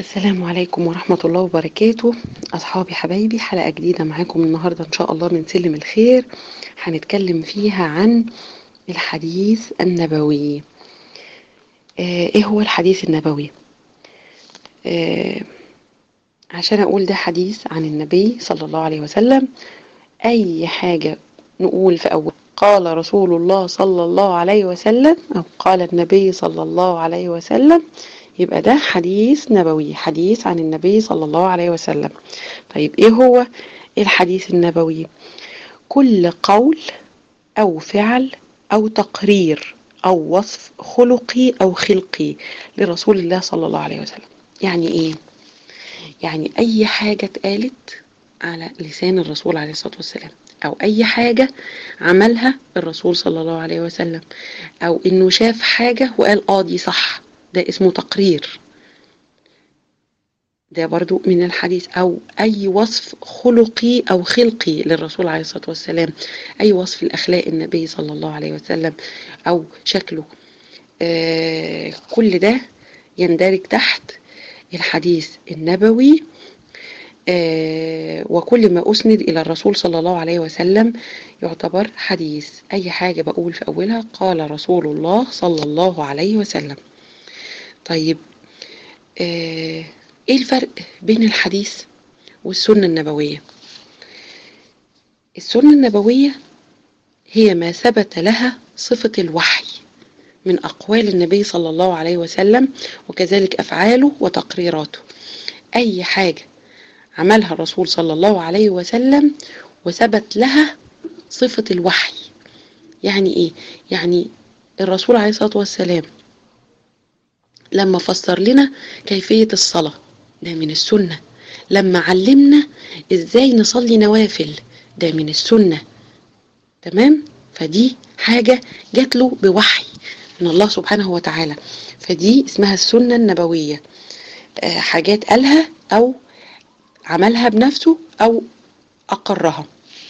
السلام عليكم ورحمة الله وبركاته أصحابي حبايبي حلقة جديدة معاكم النهاردة إن شاء الله من سلم الخير هنتكلم فيها عن الحديث النبوي آه إيه هو الحديث النبوي آه عشان أقول ده حديث عن النبي صلى الله عليه وسلم أي حاجة نقول في أول قال رسول الله صلى الله عليه وسلم أو قال النبي صلى الله عليه وسلم يبقى ده حديث نبوي حديث عن النبي صلى الله عليه وسلم طيب ايه هو الحديث النبوي كل قول او فعل او تقرير او وصف خلقي او خلقي لرسول الله صلى الله عليه وسلم يعني ايه يعني اي حاجة اتقالت على لسان الرسول عليه الصلاة والسلام او اي حاجة عملها الرسول صلى الله عليه وسلم او انه شاف حاجة وقال اه دي صح ده اسمه تقرير ده برضو من الحديث أو أي وصف خلقي أو خلقي للرسول عليه الصلاة والسلام أي وصف الأخلاق النبي صلى الله عليه وسلم أو شكله آه كل ده يندرج تحت الحديث النبوي آه وكل ما أسند إلى الرسول صلى الله عليه وسلم يعتبر حديث أي حاجة بقول في أولها قال رسول الله صلى الله عليه وسلم طيب آه ايه الفرق بين الحديث والسنة النبوية السنة النبوية هي ما ثبت لها صفة الوحي من أقوال النبي صلى الله عليه وسلم وكذلك أفعاله وتقريراته أي حاجة عملها الرسول صلى الله عليه وسلم وثبت لها صفة الوحي يعني إيه؟ يعني الرسول عليه الصلاة والسلام لما فسر لنا كيفية الصلاة ده من السنة لما علمنا ازاي نصلي نوافل ده من السنة تمام فدي حاجة جات له بوحي من الله سبحانه وتعالى فدي اسمها السنة النبوية آه حاجات قالها او عملها بنفسه او اقرها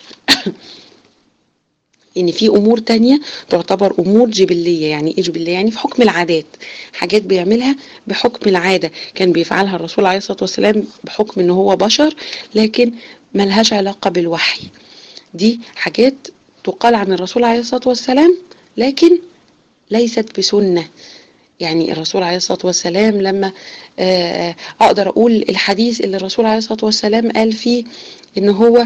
ان في امور تانية تعتبر امور جبليه يعني ايه جبليه يعني في حكم العادات حاجات بيعملها بحكم العاده كان بيفعلها الرسول عليه الصلاه والسلام بحكم ان هو بشر لكن ملهاش علاقه بالوحي دي حاجات تقال عن الرسول عليه الصلاه والسلام لكن ليست بسنه يعني الرسول عليه الصلاه والسلام لما اقدر اقول الحديث اللي الرسول عليه الصلاه والسلام قال فيه ان هو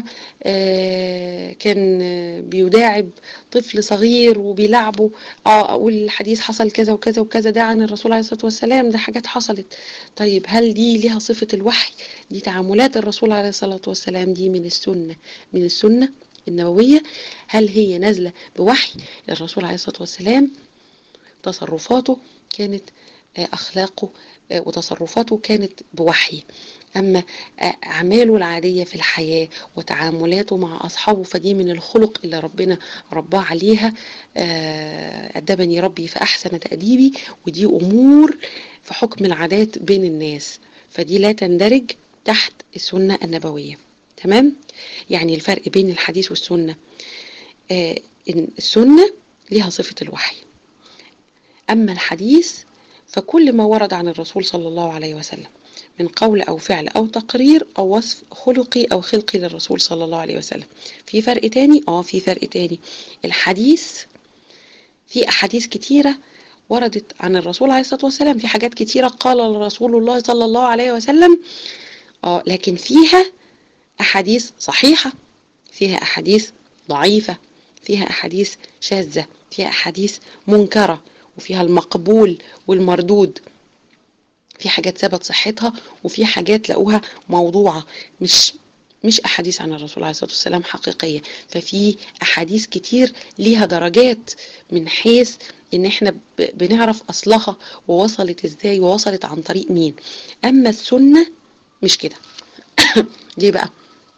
كان بيداعب طفل صغير وبيلعبه اه اقول الحديث حصل كذا وكذا وكذا ده عن الرسول عليه الصلاه والسلام ده حاجات حصلت طيب هل دي ليها صفه الوحي دي تعاملات الرسول عليه الصلاه والسلام دي من السنه من السنه النبويه هل هي نازله بوحي الرسول عليه الصلاه والسلام تصرفاته كانت اخلاقه وتصرفاته كانت بوحي أما أعماله العادية في الحياة وتعاملاته مع أصحابه فدي من الخلق اللي ربنا رباه عليها أدبني ربي فأحسن تأديبي ودي أمور في حكم العادات بين الناس فدي لا تندرج تحت السنة النبوية تمام يعني الفرق بين الحديث والسنة إن السنة لها صفة الوحي أما الحديث فكل ما ورد عن الرسول صلى الله عليه وسلم من قول أو فعل أو تقرير أو وصف خلقي أو خلقي للرسول صلى الله عليه وسلم في فرق تاني؟ آه في فرق تاني الحديث في أحاديث كتيرة وردت عن الرسول عليه الصلاة والسلام في حاجات كتيرة قال رسول الله صلى الله عليه وسلم آه لكن فيها أحاديث صحيحة فيها أحاديث ضعيفة فيها أحاديث شاذة فيها أحاديث منكرة وفيها المقبول والمردود في حاجات ثبت صحتها وفي حاجات لقوها موضوعة مش مش أحاديث عن الرسول عليه الصلاة والسلام حقيقية ففي أحاديث كتير ليها درجات من حيث إن إحنا بنعرف أصلها ووصلت إزاي ووصلت عن طريق مين أما السنة مش كده ليه بقى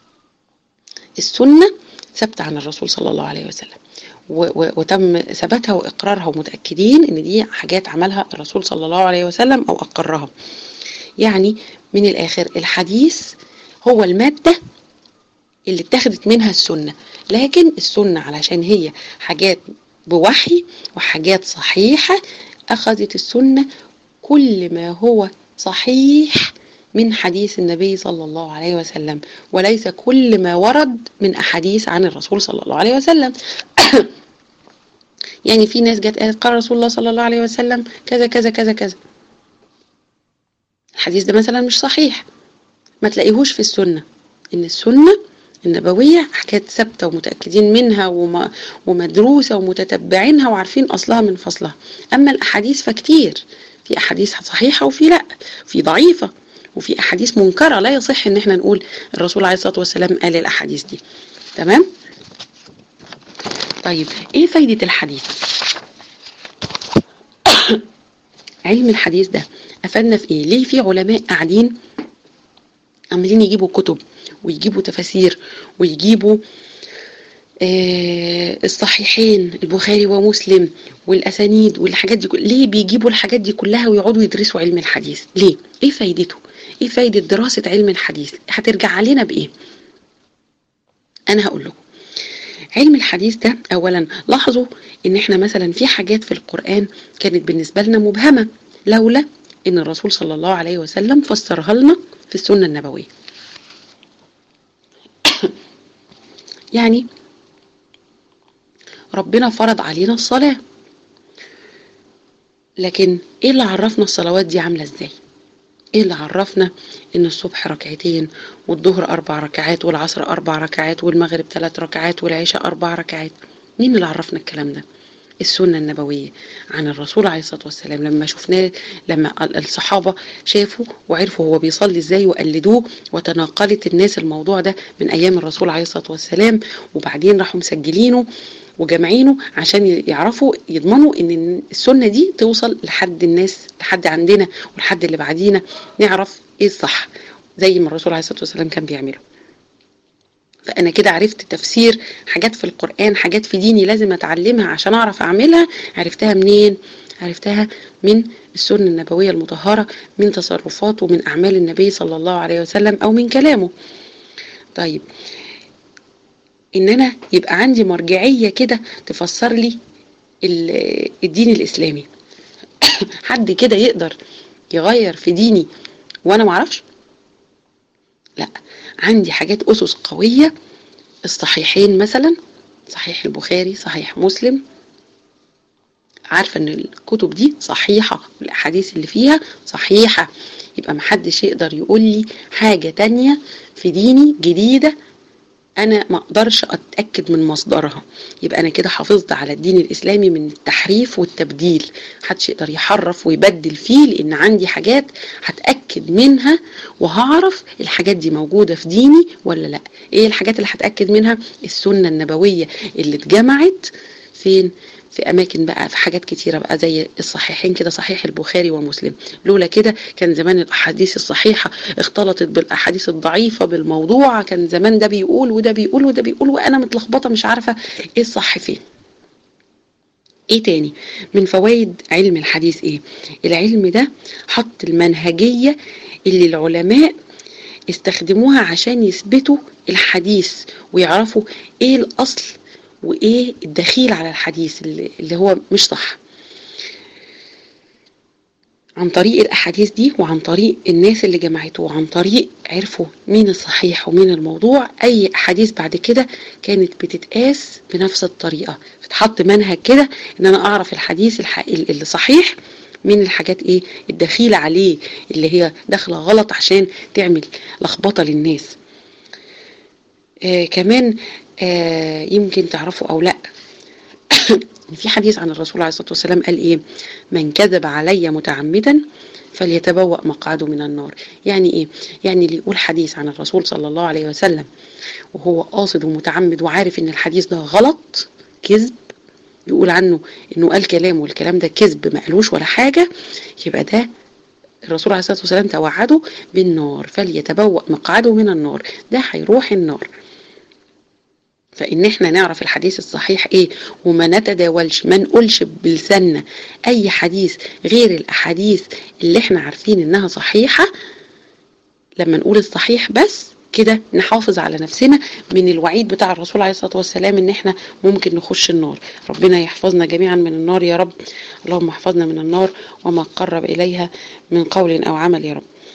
السنة ثابتة عن الرسول صلى الله عليه وسلم وتم ثباتها واقرارها ومتاكدين ان دي حاجات عملها الرسول صلى الله عليه وسلم او اقرها يعني من الاخر الحديث هو الماده اللي اتخذت منها السنه لكن السنه علشان هي حاجات بوحي وحاجات صحيحه اخذت السنه كل ما هو صحيح من حديث النبي صلى الله عليه وسلم وليس كل ما ورد من أحاديث عن الرسول صلى الله عليه وسلم يعني في ناس جت قالت قال رسول الله صلى الله عليه وسلم كذا كذا كذا كذا الحديث ده مثلا مش صحيح ما تلاقيهوش في السنة إن السنة النبوية حكايات ثابتة ومتأكدين منها وم- ومدروسة ومتتبعينها وعارفين أصلها من فصلها أما الأحاديث فكتير في أحاديث صحيحة وفي لأ في ضعيفة وفي أحاديث منكرة لا يصح إن احنا نقول الرسول عليه الصلاة والسلام قال الأحاديث دي تمام طيب إيه فايدة الحديث علم الحديث ده أفادنا في إيه ليه في علماء قاعدين عمالين يجيبوا كتب ويجيبوا تفاسير ويجيبوا آه الصحيحين البخاري ومسلم والاسانيد والحاجات دي كل... ليه بيجيبوا الحاجات دي كلها ويقعدوا يدرسوا علم الحديث ليه ايه فايدته ايه فايده دراسه علم الحديث هترجع علينا بايه انا هقول لكم علم الحديث ده اولا لاحظوا ان احنا مثلا في حاجات في القران كانت بالنسبه لنا مبهمه لولا ان الرسول صلى الله عليه وسلم فسرها لنا في السنه النبويه يعني ربنا فرض علينا الصلاة لكن ايه اللي عرفنا الصلوات دي عاملة ازاي ايه اللي عرفنا ان الصبح ركعتين والظهر اربع ركعات والعصر اربع ركعات والمغرب ثلاث ركعات والعشاء اربع ركعات مين اللي عرفنا الكلام ده السنة النبوية عن الرسول عليه الصلاة والسلام لما شفناه لما الصحابة شافوا وعرفوا هو بيصلي ازاي وقلدوه وتناقلت الناس الموضوع ده من ايام الرسول عليه الصلاة والسلام وبعدين راحوا مسجلينه وجامعينه عشان يعرفوا يضمنوا ان السنة دي توصل لحد الناس لحد عندنا ولحد اللي بعدينا نعرف ايه الصح زي ما الرسول عليه الصلاة والسلام كان بيعمله فانا كده عرفت تفسير حاجات في القرآن حاجات في ديني لازم اتعلمها عشان اعرف اعملها عرفتها منين عرفتها من السنة النبوية المطهرة من تصرفات ومن اعمال النبي صلى الله عليه وسلم او من كلامه طيب ان انا يبقى عندي مرجعية كده تفسر لي الدين الاسلامي حد كده يقدر يغير في ديني وانا معرفش لا عندي حاجات اسس قوية الصحيحين مثلا صحيح البخاري صحيح مسلم عارفة ان الكتب دي صحيحة والاحاديث اللي فيها صحيحة يبقى محدش يقدر يقول لي حاجة تانية في ديني جديدة انا ما اقدرش اتاكد من مصدرها يبقى انا كده حافظت على الدين الاسلامي من التحريف والتبديل محدش يقدر يحرف ويبدل فيه لان عندي حاجات هتاكد منها وهعرف الحاجات دي موجوده في ديني ولا لا ايه الحاجات اللي هتاكد منها السنه النبويه اللي اتجمعت فين في اماكن بقى في حاجات كتيره بقى زي الصحيحين كده صحيح البخاري ومسلم لولا كده كان زمان الاحاديث الصحيحه اختلطت بالاحاديث الضعيفه بالموضوع كان زمان ده بيقول وده بيقول وده بيقول وانا متلخبطه مش عارفه ايه الصح فين ايه تاني من فوائد علم الحديث ايه العلم ده حط المنهجيه اللي العلماء استخدموها عشان يثبتوا الحديث ويعرفوا ايه الاصل وايه الدخيل على الحديث اللي, اللي هو مش صح عن طريق الاحاديث دي وعن طريق الناس اللي جمعته وعن طريق عرفوا مين الصحيح ومين الموضوع اي احاديث بعد كده كانت بتتقاس بنفس الطريقه فتحط منهج كده ان انا اعرف الحديث اللي صحيح من الحاجات ايه الدخيله عليه اللي هي داخله غلط عشان تعمل لخبطه للناس آه كمان آه يمكن تعرفوا او لا في حديث عن الرسول عليه الصلاه والسلام قال ايه من كذب علي متعمدا فليتبوأ مقعده من النار يعني ايه يعني اللي يقول حديث عن الرسول صلى الله عليه وسلم وهو قاصد ومتعمد وعارف ان الحديث ده غلط كذب يقول عنه انه قال كلام والكلام ده كذب ما قالوش ولا حاجه يبقى ده الرسول عليه الصلاه والسلام توعده بالنار فليتبوأ مقعده من النار ده هيروح النار فان احنا نعرف الحديث الصحيح ايه وما نتداولش ما نقولش بلساننا اي حديث غير الاحاديث اللي احنا عارفين انها صحيحه لما نقول الصحيح بس كده نحافظ على نفسنا من الوعيد بتاع الرسول عليه الصلاه والسلام ان احنا ممكن نخش النار ربنا يحفظنا جميعا من النار يا رب اللهم احفظنا من النار وما قرب اليها من قول او عمل يا رب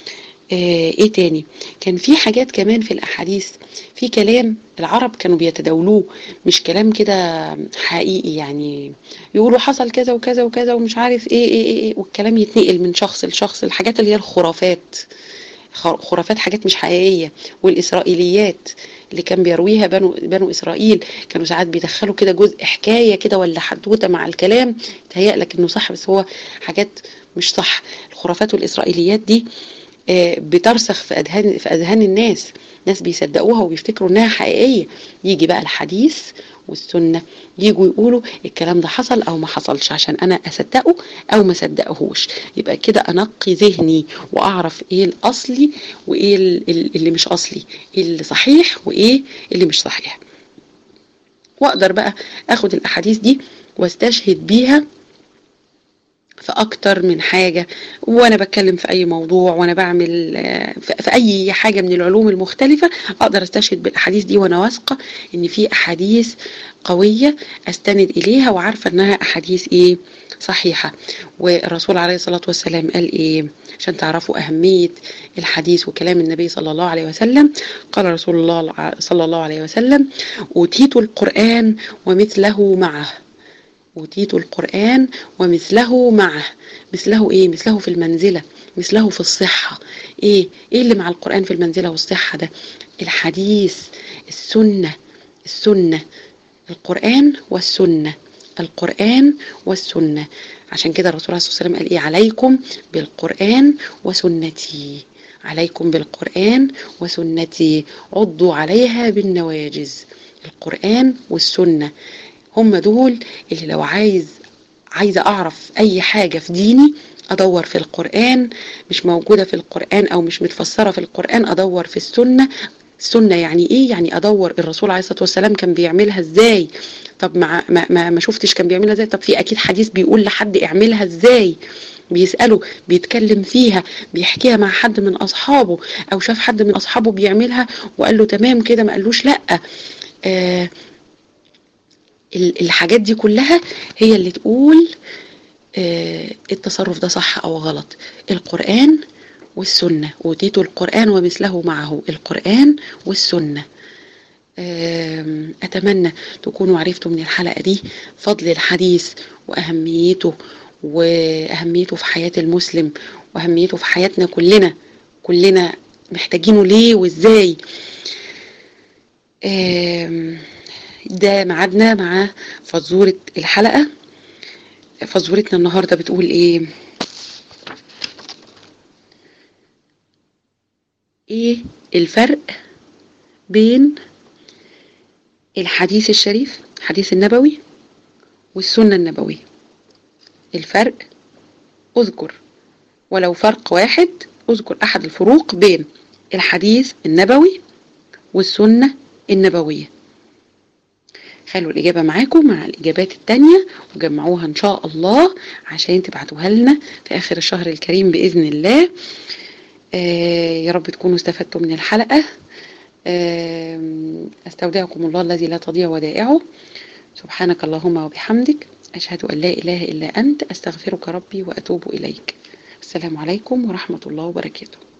آه ايه تاني كان في حاجات كمان في الاحاديث في كلام العرب كانوا بيتداولوه مش كلام كده حقيقي يعني يقولوا حصل كذا وكذا وكذا ومش عارف ايه ايه ايه, إيه والكلام يتنقل من شخص لشخص الحاجات اللي هي الخرافات خرافات حاجات مش حقيقيه والاسرائيليات اللي كان بيرويها بنو بنو اسرائيل كانوا ساعات بيدخلوا كده جزء حكايه كده ولا حدوته مع الكلام تهيأ لك انه صح بس هو حاجات مش صح الخرافات والاسرائيليات دي بترسخ في اذهان في اذهان الناس ناس بيصدقوها وبيفتكروا انها حقيقيه يجي بقى الحديث والسنه يجوا يقولوا الكلام ده حصل او ما حصلش عشان انا اصدقه او ما صدقهوش يبقى كده انقي ذهني واعرف ايه الاصلي وايه اللي مش اصلي ايه اللي صحيح وايه اللي مش صحيح واقدر بقى اخد الاحاديث دي واستشهد بيها في اكتر من حاجه وانا بتكلم في اي موضوع وانا بعمل في اي حاجه من العلوم المختلفه اقدر استشهد بالاحاديث دي وانا واثقه ان في احاديث قويه استند اليها وعارفه انها احاديث ايه صحيحه والرسول عليه الصلاه والسلام قال ايه عشان تعرفوا اهميه الحديث وكلام النبي صلى الله عليه وسلم قال رسول الله صلى الله عليه وسلم اوتيت القران ومثله معه أوتيت القرآن ومثله معه مثله إيه؟ مثله في المنزلة مثله في الصحة إيه؟ إيه اللي مع القرآن في المنزلة والصحة ده؟ الحديث السنة السنة القرآن والسنة القرآن والسنة عشان كده الرسول عليه الصلاة والسلام قال إيه عليكم بالقرآن وسنتي عليكم بالقرآن وسنتي عضوا عليها بالنواجز القرآن والسنة هم دول اللي لو عايز عايزه اعرف اي حاجه في ديني ادور في القران مش موجوده في القران او مش متفسره في القران ادور في السنه السنه يعني ايه يعني ادور الرسول عليه الصلاه والسلام كان بيعملها ازاي طب مع ما, ما, ما شفتش كان بيعملها ازاي طب في اكيد حديث بيقول لحد اعملها ازاي بيسأله بيتكلم فيها بيحكيها مع حد من أصحابه أو شاف حد من أصحابه بيعملها وقال له تمام كده ما قالوش لأ آه الحاجات دي كلها هي اللي تقول آه التصرف ده صح او غلط القرآن والسنة أوتيت القرآن ومثله معه القرآن والسنة آه أتمنى تكونوا عرفتوا من الحلقة دي فضل الحديث وأهميته وأهميته في حياة المسلم وأهميته في حياتنا كلنا كلنا محتاجينه ليه وإزاي آه ده ميعادنا مع فزورة الحلقة فزورتنا النهاردة بتقول ايه ايه الفرق بين الحديث الشريف الحديث النبوي والسنة النبوية الفرق اذكر ولو فرق واحد اذكر احد الفروق بين الحديث النبوي والسنة النبوية خلوا الإجابة معاكم مع الإجابات التانية وجمعوها إن شاء الله عشان تبعتوها لنا في آخر الشهر الكريم بإذن الله آه يا رب تكونوا استفدتوا من الحلقة آه أستودعكم الله الذي لا تضيع ودائعه سبحانك اللهم وبحمدك أشهد أن لا إله إلا أنت أستغفرك ربي وأتوب إليك السلام عليكم ورحمة الله وبركاته